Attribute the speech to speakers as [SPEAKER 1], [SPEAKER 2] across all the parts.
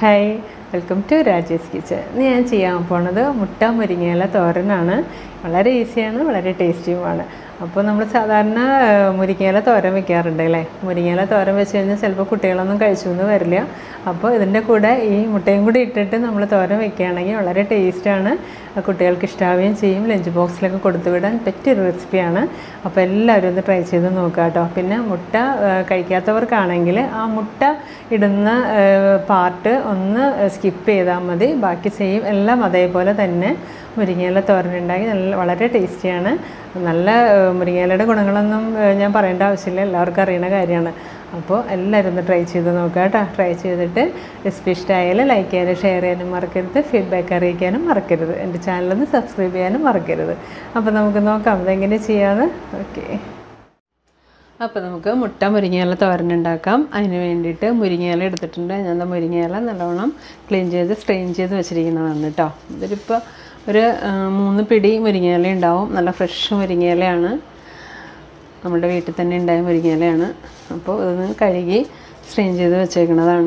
[SPEAKER 1] hi welcome to Rajesh kitchen ഇന്ന് ഞാൻ ചെയ്യാൻ പോണത് മുട്ട മുരിങ്ങയില തോരനാണ് വളരെ ഈസിയാണ് വളരെ ടേസ്റ്റിയുമാണ് അപ്പോൾ നമ്മൾ സാധാരണ ആ, മുരിങ്ങയില തോരൻ വെക്കാറുണ്ട് അല്ലേ മുരിങ്ങയില തോരൻ വെച്ച് കഴിഞ്ഞാൽ ചിലപ്പോൾ കുട്ടികളൊന്നും കഴിച്ചു എന്ന് വരില്ല അപ്പോൾ ഇതിൻ്റെ കൂടെ ഈ മുട്ടയും കൂടി ഇട്ടിട്ട് നമ്മൾ തോരൻ വെക്കുകയാണെങ്കിൽ വളരെ ടേസ്റ്റാണ് കുട്ടികൾക്ക് ഇഷ്ടാവുകയും ചെയ്യും ലഞ്ച് ബോക്സിലൊക്കെ കൊടുത്തു വിടാൻ പറ്റിയൊരു റെസിപ്പിയാണ് അപ്പോൾ എല്ലാവരും ഒന്ന് ട്രൈ ചെയ്ത് നോക്കുക കേട്ടോ പിന്നെ മുട്ട ആ, കഴിക്കാത്തവർക്കാണെങ്കിൽ ആ മുട്ട ഇടുന്ന പാർട്ട് ഒന്ന് സ്കിപ്പ് ചെയ്താൽ മതി ബാക്കി സെയിം എല്ലാം അതേപോലെ തന്നെ മുരിങ്ങയില തോരനുണ്ടാക്കി നല്ല വളരെ ടേസ്റ്റിയാണ് നല്ല ആ, മുരിങ്ങയിലയുടെ ഗുണങ്ങളൊന്നും ആ, ഞാൻ പറയേണ്ട ആവശ്യമില്ല എല്ലാവർക്കും അറിയുന്ന കാര്യമാണ് അപ്പോൾ എല്ലാവരും ഒന്ന് ട്രൈ ചെയ്ത് നോക്കുക കേട്ടോ ട്രൈ ചെയ്തിട്ട് റെസിപ്പി ഇഷ്ടമായാൽ ലൈക്ക് ചെയ്യാനും ഷെയർ ചെയ്യാനും മറക്കരുത് ഫീഡ്ബാക്ക് അറിയിക്കാനും മറക്കരുത് എൻ്റെ ചാനലൊന്ന് സബ്സ്ക്രൈബ് ചെയ്യാനും മറക്കരുത് അപ്പോൾ നമുക്ക് നോക്കാം അതെങ്ങനെ ചെയ്യാമെന്ന് ഓക്കെ അപ്പോൾ നമുക്ക് മുട്ട മുരിങ്ങയില തോരൻ ഉണ്ടാക്കാം അതിന് വേണ്ടിയിട്ട് മുരിങ്ങയില എടുത്തിട്ടുണ്ട് ഞാൻ ദാ മുരിങ്ങയില നല്ലോണം ക്ലീൻ ചെയ്ത് സ്ട്രെയിൻ ചെയ്ത് വെച്ചിരിക്കുന്നതാണ് കേട്ടോ ഇതിലിപ്പോൾ ഒരു ആ, മൂന്ന് പിടി മുരിങ്ങയില ഉണ്ടാവും നല്ല ഫ്രഷ് മുരിങ്ങയിലയാണ് നമ്മുടെ വീട്ടിൽ തന്നെ ഉണ്ടായ മുരിങ്ങയിലയാണ് അപ്പോൾ ഇതൊന്ന് കഴുകി സ്ട്രെയിൻ ചെയ്ത് വെച്ചേക്കുന്നതാണ്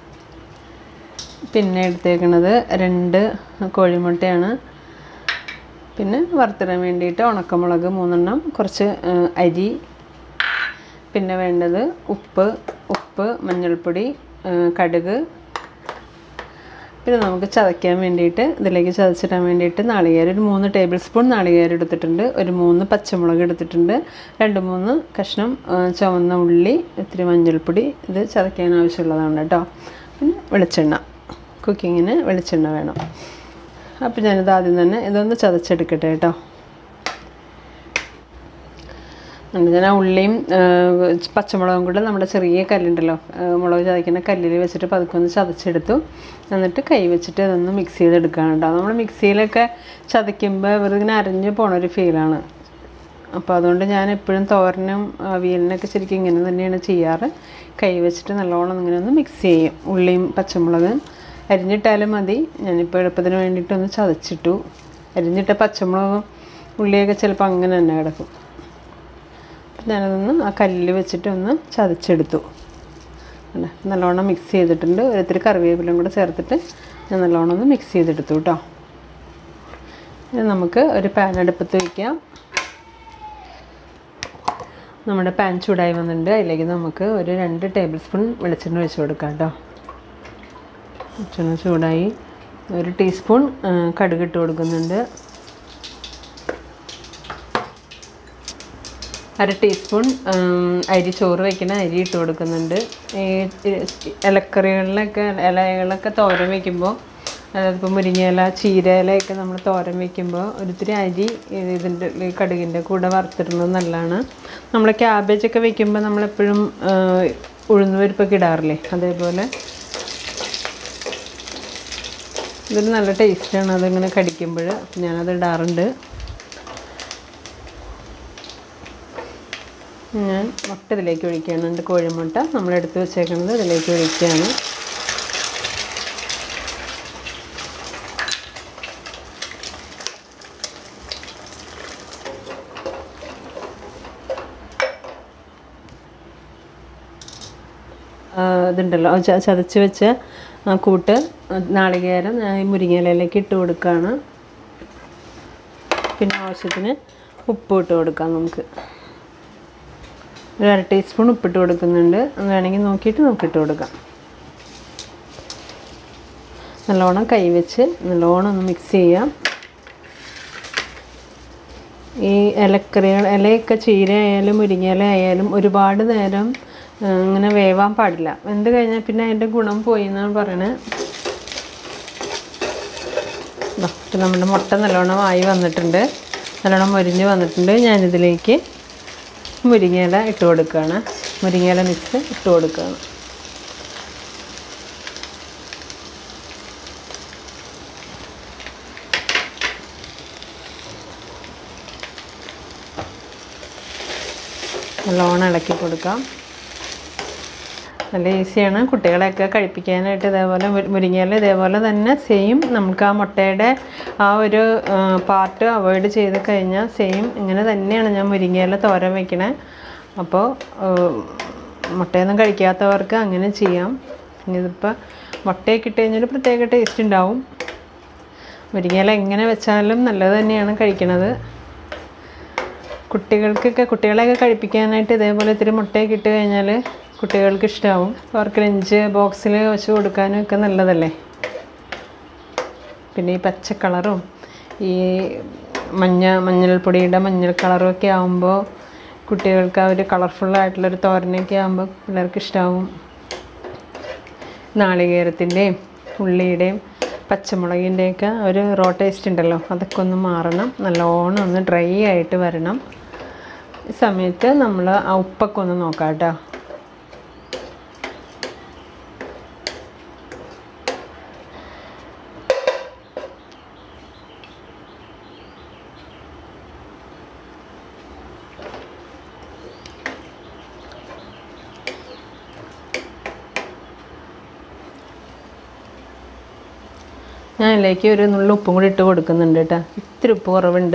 [SPEAKER 1] പിന്നെ എടുത്തേക്കുന്നത് രണ്ട് കോഴിമുട്ടയാണ് പിന്നെ വറുത്തിടാൻ വേണ്ടിയിട്ട് ഉണക്കമുളക് മൂന്നെണ്ണം കുറച്ച് ആ, അരി പിന്നെ വേണ്ടത് ഉപ്പ് ഉപ്പ് മഞ്ഞൾപ്പൊടി ആ, കടുക് പിന്നെ നമുക്ക് ചതയ്ക്കാൻ വേണ്ടിയിട്ട് ഇതിലേക്ക് ചതച്ചിടാൻ വേണ്ടിയിട്ട് നാളികേരം ഒരു മൂന്ന് ടേബിൾ സ്പൂൺ നാളികേരം എടുത്തിട്ടുണ്ട് ഒരു മൂന്ന് പച്ചമുളക് എടുത്തിട്ടുണ്ട് രണ്ട് മൂന്ന് കഷ്ണം ആ, ചുവന്ന ഉള്ളി ഇത്തിരി മഞ്ഞൾപ്പൊടി ഇത് ചതയ്ക്കാൻ ആവശ്യമുള്ളതാണ് കേട്ടോ പിന്നെ വെളിച്ചെണ്ണ കുക്കിങ്ങിന് വെളിച്ചെണ്ണ വേണം അപ്പോൾ ഞാനിത് ആദ്യം തന്നെ ഇതൊന്ന് ചതച്ചെടുക്കട്ടെ കേട്ടോ എന്നിട്ട് ഞാൻ ആ ഉള്ളിയും ആ, പച്ചമുളകും കൂടെ നമ്മുടെ ചെറിയ കല്ലുണ്ടല്ലോ ആ, മുളക് ചതയ്ക്കുന്ന കല്ലിൽ വെച്ചിട്ട് പതുക്കെ ഒന്ന് ചതച്ചെടുത്തു എന്നിട്ട് കൈ വെച്ചിട്ട് ഇതൊന്ന് മിക്സ് ചെയ്തെടുക്കുകയാണ് കേട്ടോ നമ്മൾ മിക്സിയിലൊക്കെ ചതയ്ക്കുമ്പോൾ വെറുതെ അരഞ്ഞു പോണൊരു ഫീലാണ് അപ്പോൾ അതുകൊണ്ട് ഞാൻ എപ്പോഴും തോരനും അവിയലിനൊക്കെ ശരിക്കും ഇങ്ങനെ തന്നെയാണ് ചെയ്യാറ് കൈ വെച്ചിട്ട് നല്ലോണം ഇങ്ങനെ ഒന്ന് മിക്സ് ചെയ്യും ഉള്ളിയും പച്ചമുളകും അരിഞ്ഞിട്ടാലും മതി ഞാനിപ്പോൾ എളുപ്പത്തിന് വേണ്ടിയിട്ടൊന്ന് ചതച്ചിട്ടു അരിഞ്ഞിട്ട പച്ചമുളകും ഉള്ളിയൊക്കെ ചിലപ്പോൾ അങ്ങനെ തന്നെ കിടക്കും അപ്പം ഞാനതൊന്ന് ആ കല്ലിൽ വെച്ചിട്ട് ഒന്ന് ചതച്ചെടുത്തു അല്ലേ നല്ലോണം മിക്സ് ചെയ്തിട്ടുണ്ട് ഒരിത്തിരി കറിവേപ്പിലും കൂടെ ചേർത്തിട്ട് ഞാൻ നല്ലോണം ഒന്ന് മിക്സ് ചെയ്തെടുത്തു കേട്ടോ ഇനി നമുക്ക് ഒരു പാൻ അടുപ്പത്ത് വയ്ക്കാം നമ്മുടെ പാൻ ചൂടായി വന്നിട്ടുണ്ട് അതിലേക്ക് നമുക്ക് ഒരു രണ്ട് ടേബിൾ സ്പൂൺ വെളിച്ചെണ്ണ ഒഴിച്ച് കൊടുക്കാം കേട്ടോ വെളിച്ചെണ്ണ ചൂടായി ഒരു ടീസ്പൂൺ ആ, കടുക് ഇട്ട് കൊടുക്കുന്നുണ്ട് അര ടീസ്പൂൺ ഉം, അരി ചോറ് വയ്ക്കുന്ന അരി ഇട്ട് കൊടുക്കുന്നുണ്ട് ഈ ഇലക്കറികളിലൊക്കെ ഇലകളൊക്കെ തോരൻ വയ്ക്കുമ്പോൾ അതായത് ഇപ്പോൾ മുരിങ്ങയില ചീര ഇലയൊക്കെ നമ്മൾ തോരൻ വയ്ക്കുമ്പോൾ ഒരിത്തിരി അരി ഇതിൻ്റെ ഈ കടുകിൻ്റെ കൂടെ വറുത്തിടുന്നത് നല്ലതാണ് നമ്മൾ ക്യാബേജൊക്കെ വെക്കുമ്പോൾ നമ്മളെപ്പോഴും ഉഴുന്ന് പരിപ്പൊക്കെ ഇടാറില്ലേ അതേപോലെ ഇതൊരു നല്ല ടേസ്റ്റാണ് അതിങ്ങനെ കടിക്കുമ്പോൾ അപ്പം ഞാനത് ഇടാറുണ്ട് ഞാൻ മുട്ട ഇതിലേക്ക് ഒഴിക്കുകയാണ് രണ്ട് കോഴിമുട്ട നമ്മൾ എടുത്ത് വെച്ചേക്കുന്നത് ഇതിലേക്ക് ഒഴിക്കുകയാണ് ആ, ഇതുണ്ടല്ലോ ആ ച- ചതച്ച് വെച്ച ആ കൂട്ട് നാളികേരം ഞാൻ ഈ മുരിങ്ങയിലയിലേക്ക് ഇട്ട് കൊടുക്കുകയാണ് പിന്നെ ആവശ്യത്തിന് ഉപ്പ് ഇട്ട് കൊടുക്കാം നമുക്ക് ഒരു അര ടീസ്പൂൺ ഉപ്പിട്ട് കൊടുക്കുന്നുണ്ട് അത് വേണമെങ്കിൽ നോക്കിയിട്ട് നമുക്ക് ഇട്ട് കൊടുക്കാം നല്ലോണം കൈ വെച്ച് നല്ലോണം ഒന്ന് മിക്സ് ചെയ്യാം ഈ ഇലക്കറികൾ ഇലയൊക്കെ ചീര ആയാലും മുരിങ്ങയില ആയാലും ഒരുപാട് നേരം ആ, ഇങ്ങനെ വേവാൻ പാടില്ല വെന്ത് കഴിഞ്ഞാൽ പിന്നെ അതിൻ്റെ ഗുണം പോയി എന്നാണ് പറയണത് ദാ, ഇപ്പം നമ്മുടെ മുട്ട നല്ലോണം ആയി വന്നിട്ടുണ്ട് നല്ലോണം മൊരിഞ്ഞ് വന്നിട്ടുണ്ട് ഞാനിതിലേക്ക് മുരിങ്ങയില ഇട്ട് കൊടുക്കുകയാണ് മുരിങ്ങയില മിക്സ് ഇട്ട് കൊടുക്കുകയാണ് നല്ലോണം ഇളക്കി കൊടുക്കാം നല്ല ഈസിയാണ് കുട്ടികളെയൊക്കെ കഴിപ്പിക്കാനായിട്ട് ഇതേപോലെ മുരി- മുരിങ്ങയില ഇതേപോലെ തന്നെ സെയിം നമുക്ക് ആ മുട്ടയുടെ ആ ഒരു പാർട്ട് അവോയ്ഡ് ചെയ്ത് കഴിഞ്ഞാൽ സെയിം ഇങ്ങനെ തന്നെയാണ് ഞാൻ മുരിങ്ങയില തോരൻ വയ്ക്കണേ അപ്പോൾ മുട്ടയൊന്നും കഴിക്കാത്തവർക്ക് അങ്ങനെ ചെയ്യാം ഇതിപ്പോൾ മുട്ടയൊക്കെ ഇട്ട് കഴിഞ്ഞാൽ പ്രത്യേക ടേസ്റ്റ് ഉണ്ടാവും മുരിങ്ങയില എങ്ങനെ വെച്ചാലും നല്ലത് തന്നെയാണ് കഴിക്കണത് കുട്ടികൾക്കൊക്കെ കുട്ടികളെയൊക്കെ കഴിപ്പിക്കാനായിട്ട് ഇതേപോലെ ഇത്തിരി മുട്ടയൊക്കെ ഇട്ട് കഴിഞ്ഞാൽ കുട്ടികൾക്ക് ഇഷ്ടമാവും അവർക്ക് ലഞ്ച് ബോക്സിൽ വെച്ച് കൊടുക്കാനും ഒക്കെ നല്ലതല്ലേ പിന്നെ ഈ പച്ച കളറും ഈ മഞ്ഞ മഞ്ഞൾപ്പൊടിയുടെ മഞ്ഞൾ കളറും ഒക്കെ ആകുമ്പോൾ കുട്ടികൾക്ക് ആ ഒരു കളർഫുള്ളായിട്ടുള്ളൊരു തോരനൊക്കെ ആകുമ്പോൾ പിള്ളേർക്ക് ഇഷ്ടമാവും നാളികേരത്തിൻ്റെയും ഉള്ളിയുടെയും പച്ചമുളകിൻ്റെയൊക്കെ ഒരു റോ ടേസ്റ്റ് ഉണ്ടല്ലോ അതൊക്കെ ഒന്ന് മാറണം നല്ലോണം ഒന്ന് ഡ്രൈ ആയിട്ട് വരണം ഈ സമയത്ത് നമ്മൾ ആ ഉപ്പൊക്കെ ഒന്ന് നോക്കാം കേട്ടോ ഞാൻ അതിലേക്ക് ഒരു നുള്ളു ഉപ്പും കൂടി ഇട്ട് കൊടുക്കുന്നുണ്ട് കേട്ടോ ഇത്തിരി ഉപ്പ് കുറവുണ്ട്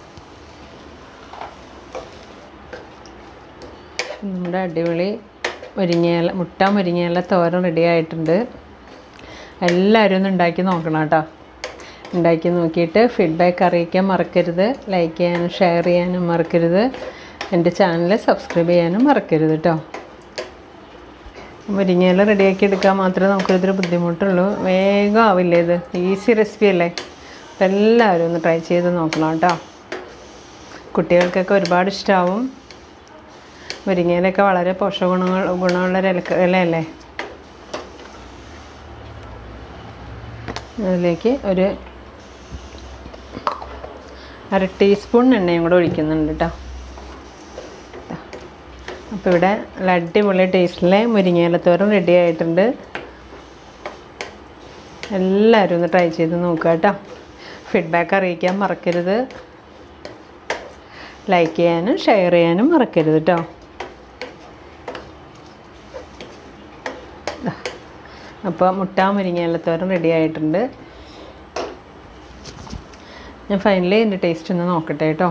[SPEAKER 1] നമ്മുടെ അടിപൊളി മുരിങ്ങയില മുട്ട മുരിങ്ങയില തോരൻ റെഡി ആയിട്ടുണ്ട് എല്ലാവരും ഒന്ന് ഉണ്ടാക്കി നോക്കണം കേട്ടോ ഉണ്ടാക്കി നോക്കിയിട്ട് ഫീഡ്ബാക്ക് അറിയിക്കാൻ മറക്കരുത് ലൈക്ക് ചെയ്യാനും ഷെയർ ചെയ്യാനും മറക്കരുത് എൻ്റെ ചാനൽ സബ്സ്ക്രൈബ് ചെയ്യാനും മറക്കരുത് കേട്ടോ മുരിങ്ങയില റെഡിയാക്കി എടുക്കാൻ മാത്രമേ നമുക്കിതൊരു ബുദ്ധിമുട്ടുള്ളൂ വേഗം ആവില്ലേ ഇത് ഈസി റെസിപ്പി അല്ലേ അപ്പം എല്ലാവരും ഒന്ന് ട്രൈ ചെയ്ത് നോക്കണം കേട്ടോ കുട്ടികൾക്കൊക്കെ ഒരുപാട് ഇഷ്ടമാവും മുരിങ്ങയിലൊക്കെ വളരെ പോഷക ഗുണങ്ങൾ ഗുണമുള്ള ഒരു ഇലക്ക ഇലയല്ലേ അതിലേക്ക് ഒരു അര ടീസ്പൂൺ എണ്ണയും കൂടെ ഒഴിക്കുന്നുണ്ട് കേട്ടോ അപ്പോൾ ഇവിടെ നല്ല അടിപൊളി ടേസ്റ്റിലെ മുരിങ്ങയിലത്തോരം റെഡി ആയിട്ടുണ്ട് എല്ലാവരും ഒന്ന് ട്രൈ ചെയ്ത് നോക്കുക കേട്ടോ ഫീഡ്ബാക്ക് അറിയിക്കാൻ മറക്കരുത് ലൈക്ക് ചെയ്യാനും ഷെയർ ചെയ്യാനും മറക്കരുത് കേട്ടോ അപ്പോൾ മുട്ട മുരിങ്ങയിലത്തോരം റെഡി ആയിട്ടുണ്ട് ഞാൻ ഫൈനലി എൻ്റെ ടേസ്റ്റ് ഒന്ന് നോക്കട്ടെ കേട്ടോ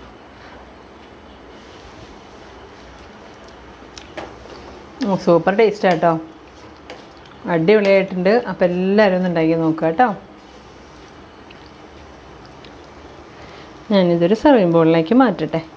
[SPEAKER 1] സൂപ്പർ ടേസ്റ്റ് കേട്ടോ അടിപൊളിയായിട്ടുണ്ട് അപ്പോൾ എല്ലാവരും ഒന്ന് ഉണ്ടാക്കി നോക്കുക കേട്ടോ ഞാനിതൊരു സർവിങ് ബോളിലേക്ക് മാറ്റട്ടെ